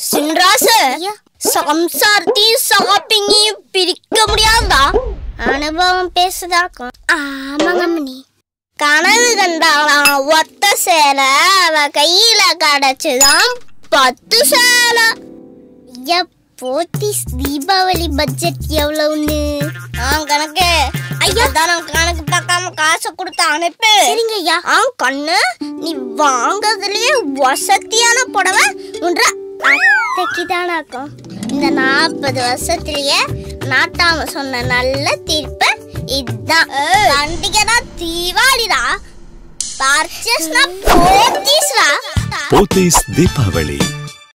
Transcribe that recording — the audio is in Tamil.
சின்ராசு சம்சாரத்தையும் ஷாப்பிங்கையும் பிரிக்க முடியாதா அனுபவம் பேசுதாக்கும் ஆமாங்க அம்மனி கனவு கண்டாளாம் ஒத்த சேலை அவ கையில கிடைச்சுதான் பத்து சேலை ஐயா போத்தீஸ் தீபாவளி பட்ஜெட் எவ்வளவுன்னு ஆ கணக்கு ஐயா தானே கணக்கு பார்க்காம காசை கொடுத்து அனுப்பு சரிங்க ஐயா ஆ கண்ணு நீ வாங்குறதுலயே வசதியான புடவை உன்ற அத்தைக்கு தானாக்கும் இந்த நாற்பது வருஷத்துலயே நாட்டாம சொன்ன நல்ல தீர்ப்பு இதுதான் பண்டிகைனா தீபாவளிடா பர்ச்சேஸ்னா போத்தீஸ்டா போத்தீஸ் தீபாவளி